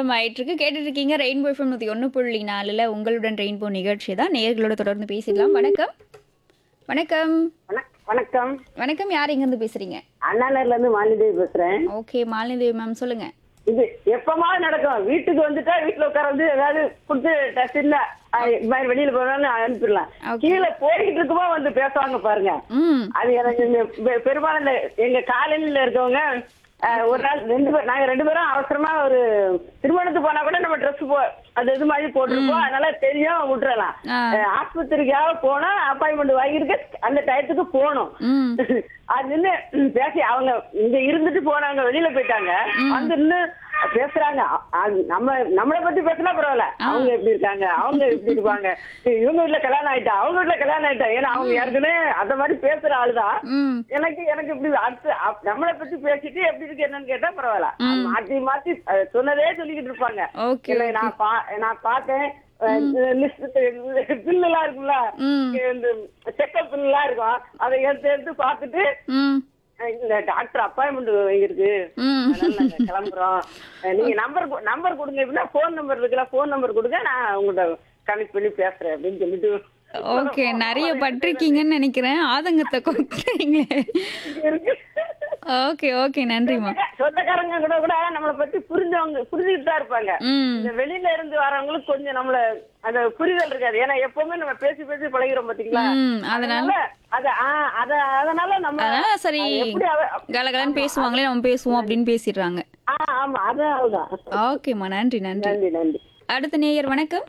ஆரம்பமாயிட்டு இருக்கு கேட்டுட்டு இருக்கீங்க ரெயின்போ எஃப்எம் நூற்றி ஒன்று புள்ளி நாலில் உங்களுடன் ரெயின்போ நிகழ்ச்சி தான் நேர்களோட தொடர்ந்து பேசிடலாம் வணக்கம் வணக்கம் வணக்- வணக்கம் வணக்கம் யார் எங்கேருந்து பேசுறீங்க அண்ணாநகர்ல இருந்து மாலிதேவி பேசுறேன் ஓகே மாலினி மேம் சொல்லுங்க இது எப்பமாவது நடக்கும் வீட்டுக்கு வந்துட்டா வீட்டுல உட்கார வந்து ஏதாவது கொடுத்து டஸ்ட்ல இது மாதிரி வெளியில போனாலும் அனுப்பிடலாம் Okay. கீழே போயிட்டு இருக்குமோ வந்து பேசுவாங்க பாருங்க ம் அது எனக்கு இந்த பெ- பெரும்பாலும் இந்த எங்க காலனில இருக்கவங்க அஹ், ஒரு நாள் ரெண்டு பேர் நாங்க ரெண்டு பேரும் அவசரமா ஒரு திருமணத்துக்கு போனா கூட நம்ம ட்ரெஸ் போ அது இது மாதிரி போட்டிருப்போம் அதனால தெரியும் விட்டுறலாம் ஆ. அஹ், ஆஸ்பத்திரிக்காக போனா அப்பாயின்மெண்ட் வாங்கிட்டு அந்த டயத்துக்கு போகணும் ம் அது நின்னு ம், பேசி அவங்க இங்க இருந்துட்டு போனாங்க வெளியில போயிட்டாங்க வந்து நின்னு பேசுறாங்க அ- அது நம்ம நம்மளை பத்தி பேசினா பரவாயில்ல அவங்க எப்படி இருக்காங்க அவங்க எப்படி இருப்பாங்க இவங்க வீட்டுல கல்யாணம் ஆயிட்டா அவங்க வீட்டுல கல்யாணம் ஆயிட்டா ஏன்னா அவங்க ஏற்கனவே அந்த மாதிரி பேசுற ஆளுதான் ம் எனக்கு எனக்கு இப்படி அடுத்து அப்- நம்மளை பத்தி பேசிட்டு எப்படி இருக்கு என்னன்னு கேட்டா பரவாயில்ல மாத்தி மாத்தி அஹ், சொன்னதே சொல்லிக்கிட்டு இருப்பாங்க ஓகே இல்லை, நான் பா நான் பார்த்தேன் லிஸ்ட் பில்லு எல்லாம் இருக்குல்ல ம் இந்த செக்கப் பில் எல்லாம் இருக்கும் அதை எடுத்து எடுத்து பார்த்துட்டு ம் அஹ் இந்த டாக்டர் அப்பாயின்மெண்ட் இருக்கு ம் அதனால நாங்க கிளம்புறோம் அஹ் நீங்க நம்பர் நம்பர் கொடுங்க அப்படின்னா ஃபோன் நம்பர் இருக்குல்ல ஃபோன் நம்பர் கொடுங்க நான் உங்கள்கிட்ட கனெக்ட் பண்ணி பேசுறேன் அப்படின்னு சொல்லிட்டு ஓகே நிறைய பட்டிருக்கீங்கன்னு நினைக்கிறேன் ஆதங்கத்தை கொடுக்குறீங்களே இருக்கு ஓகே ஓகே நன்றிம்மா சொந்தக்காரங்க கூட கூட நம்மளை பத்தி புரிஞ்சவங்க புரிஞ்சுக்கிட்டு தான் இருப்பாங்க ம் இந்த வெளியில இருந்து வரவங்களுக்கு கொஞ்சம் நம்மள அந்த புரிதல் இருக்காது ஏன்னா எப்பவுமே நம்ம பேசி பேசி பழகிறோம் பாத்தீங்களா ம் அதனால அதனால அத ஆ, அத அதனால நம்ம அதனால சரி அது எப்படி அவ- கலகலன்னு பேசுவாங்களே நம்ம பேசுவோம் அப்படின்னு பேசிடுறாங்க ஆ, ஆமா அதான் அதுதான் ஓகேம்மா நன்றி நன்றி நன்றி நன்றி அடுத்த நேயர் வணக்கம்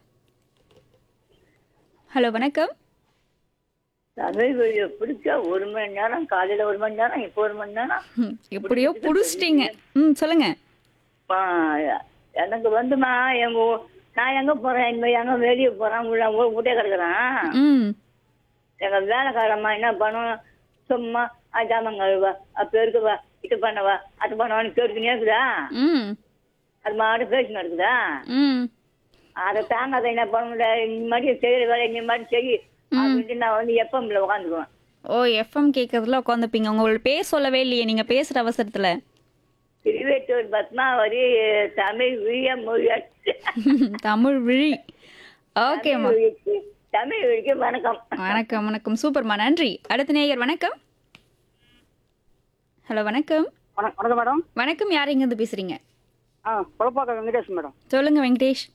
ஹலோ வணக்கம் தமிழ் வழியை பிடிச்ச ஒரு மணி நேரம் காலையில ஒரு மணி நேரம் இப்போ ஒரு மணி நேரம் ம், எப்படியோ புடிச்சிட்டீங்க ம் சொல்லுங்க பா, எனக்கு வந்துமா எங்க ஊ- நான் எங்க போறேன் இந்த எங்க வெளியே போறேன் உள்ள ஊ- வீட்டே கிடக்குறேன் ம் எங்க வேலைக்காரம்மா என்ன பண்ணும் சும்மா ஆ, ஜாமான் கழுவா அப்ப இருக்குவா இது பண்ணவா அது பண்ணவான்னு கேட்டுக்கினே இருக்குதா ம் அது மாடு பேசின்னு இருக்குதா ம் அதை தாங்காத என்ன பண்ண முடியல இந்த மாதிரி செய்யற வேலை இந்த மாதிரி செய் அப்படின்ட்டு நான் வந்து எப்பம்ல உட்காந்துக்குவேன் ஓ எஃப்எம் கேட்கறதுல உட்காந்துப்பீங்க உங்களோட பேர் சொல்லவே இல்லையே நீங்க பேசுற அவசரத்துல திருவேற்றூர் பத்மாவதி தமிழ் விழிய மொழியாச்சு தமிழ் விழி ஓகேம்மா விழிக்கு தமிழ் விழிக்கு வணக்கம் வணக்கம் வணக்கம் சூப்பர்மா நன்றி அடுத்த நேயர் வணக்கம் ஹலோ வணக்கம் வணக்கம் வணக்கம் மேடம் வணக்கம் யார் எங்கேருந்து பேசுறீங்க ஆ குழப்பாக்க வெங்கடேஷ் மேடம் சொல்லுங்க வெங்கடேஷ்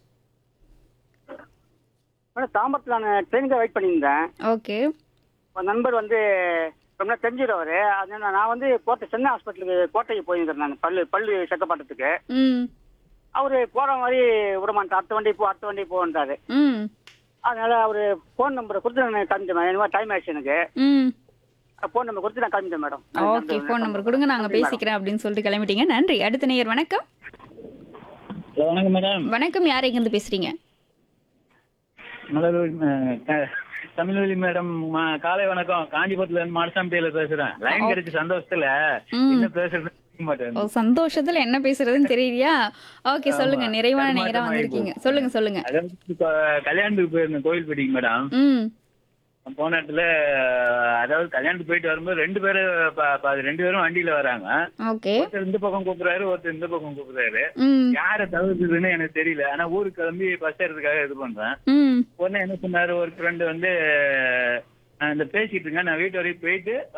மேடம் தாம்பரத்தில் நான் ட்ரெயினுக்கு வெயிட் பண்ணியிருந்தேன் ஓகே ஒரு நண்பர் வந்து ரொம்ப தெரிஞ்சிருவாரு அதனால நான் வந்து கோட்டை சென்னை ஹாஸ்பிட்டலுக்கு கோட்டைக்கு போயிருந்தேன் நான் பல்லு பல்லு செக்கப் பண்ணுறதுக்கு ம் அவரு போற மாதிரி விடமாட்டார் அடுத்த வண்டி போ அடுத்த வண்டி போன்றாரு ம் அதனால அவரு ஃபோன் நம்பரை கொடுத்து நான் காமிச்சேன் என்ன மாதிரி டைம் ஆயிடுச்சு எனக்கு ம் ஃபோன் நம்பர் கொடுத்து நான் காமிச்சேன் மேடம் ஓகே ஃபோன் நம்பர் கொடுங்க நாங்க பேசிக்கிறேன் அப்படின்னு சொல்லிட்டு கிளம்பிட்டீங்க நன்றி அடுத்த நேயர் வணக்கம் ஹலோ வணக்கம் மேடம் வணக்கம் யார் எங்கேருந்து பேசுறீங்க மலர்வழி தமிழ்வழி மேடம் ம- காலை வணக்கம் காஞ்சிபுரத்துல இருந்து மாடசாமி டெய்லர் பேசுறேன் லைன் கிடைச்ச சந்தோஷத்துல ம். என்ன பேசுறது தெரிய மாட்டேன் ஓ சந்தோஷத்துல என்ன பேசுறதுன்னு தெரியலையா ஓகே சொல்லுங்க நிறைவான நேரம் தடுமாற்றம் வந்திருக்கீங்க சொல்லுங்க சொல்லுங்க அதாவது இப்ப கல்யாணத்துக்கு போயிருந்தேன் கோயில்பட்டிக்கு மேடம் ம் போன இடத்துல அதாவது கல்யாணத்துக்கு போயிட்டு வரும்போது ரெண்டு பேரும் ப- ப- ரெண்டு பேரும் வண்டியில வராங்க ஓகே ஒருத்தர் இந்த பக்கம் கூப்பிடுறாரு ஒருத்தர் இந்த பக்கம் கூப்பிடுறாரு ம் யாரை தவிர்த்துதுன்னு எனக்கு தெரியல ஆனா ஊருக்கு கிளம்பி பஸ் ஏறதுக்காக இது பண்றேன் ம் உடனே என்ன சொன்னாரு ஒரு ஃப்ரெண்டு வந்து அஹ், இந்த பேசிட்டு இருங்க நான் வீட்டு வரைக்கும் போயிட்டு